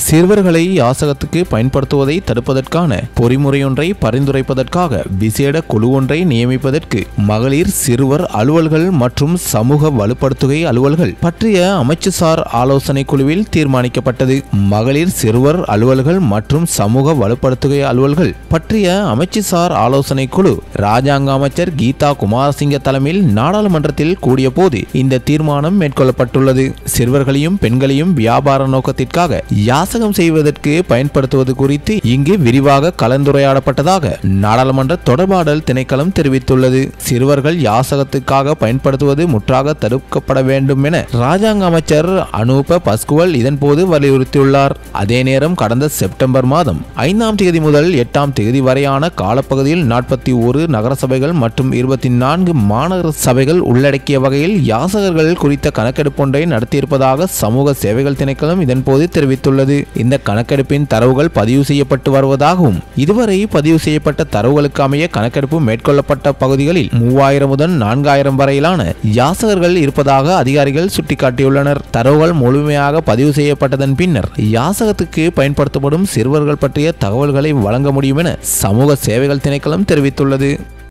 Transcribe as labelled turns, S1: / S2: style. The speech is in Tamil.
S1: சிறுவர்களை யாசகத்துக்கு பயன்படுத்துவதை தடுப்பதற்கான பொறிமுறையொன்றை பரிந்துரைப்பதற்காக விசேட குழு ஒன்றை நியமிப்பதற்கு மகளிர் சிறுவர் அலுவல்கள் மற்றும் சமூக வலுப்படுத்துகை அலுவல்கள் பற்றிய அமைச்சுசார் ஆலோசனை குழுவில் தீர்மானிக்கப்பட்டது மகளிர் சிறுவர் அலுவல்கள் மற்றும் சமூக வலுப்படுத்துகை அலுவல்கள் பற்றிய அமைச்சுசார் ஆலோசனை குழு ராஜாங்க அமைச்சர் கீதா குமாரசிங்க தலைமையில் நாடாளுமன்றத்தில் கூடிய போது இந்த தீர்மானம் மேற்கொள்ளப்பட்டுள்ளது சிறுவர்களையும் பெண்களையும் வியாபார நோக்கத்திற்காக யாசகம் செய்வதற்கு பயன்படுத்துவது குறித்து இங்கு விரிவாக கலந்துரையாடப்பட்டதாக நாடாளுமன்ற தொடர்பாடல் திணைக்களம் தெரிவித்துள்ளது சிறுவர்கள் யாசகத்துக்காக பயன்படுத்துவது முற்றாக தடுக்கப்பட வேண்டும் என ராஜாங்க அமைச்சர் அனூப பஸ்குவல் இதன்போது வலியுறுத்தியுள்ளார் அதே நேரம் கடந்த செப்டம்பர் மாதம் ஐந்தாம் தேதி முதல் எட்டாம் தேதி வரையான காலப்பகுதியில் நாற்பத்தி ஒரு நகரசபைகள் மற்றும் இருபத்தி நான்கு மாநகர சபைகள் உள்ளடக்கிய வகையில் யாசகர்கள் குறித்த கணக்கெடுப்பொன்றை நடத்தியிருப்பதாக சமூக சேவைகள் திணைக்களம் இதன்போது தெரிவித்துள்ளது இந்த கணக்கெடுப்பின் தரவுகள் பதிவு செய்யப்பட்டு வருவதாகவும் இதுவரை பதிவு செய்யப்பட்ட தரவுகளுக்கு அமைய கணக்கெடுப்பு மேற்கொள்ளப்பட்ட பகுதிகளில் மூவாயிரம் முதல் நான்காயிரம் வரையிலான யாசகர்கள் இருப்பதாக அதிகாரிகள் சுட்டிக்காட்டியுள்ளனர் தரவுகள் முழுமையாக பதிவு செய்யப்பட்டதன் பின்னர் யாசகத்துக்கு பயன்படுத்தப்படும் சிறுவர்கள் பற்றிய தகவல்களை வழங்க முடியும் என சமூக சேவைகள் திணைக்களம் தெரிவித்துள்ளது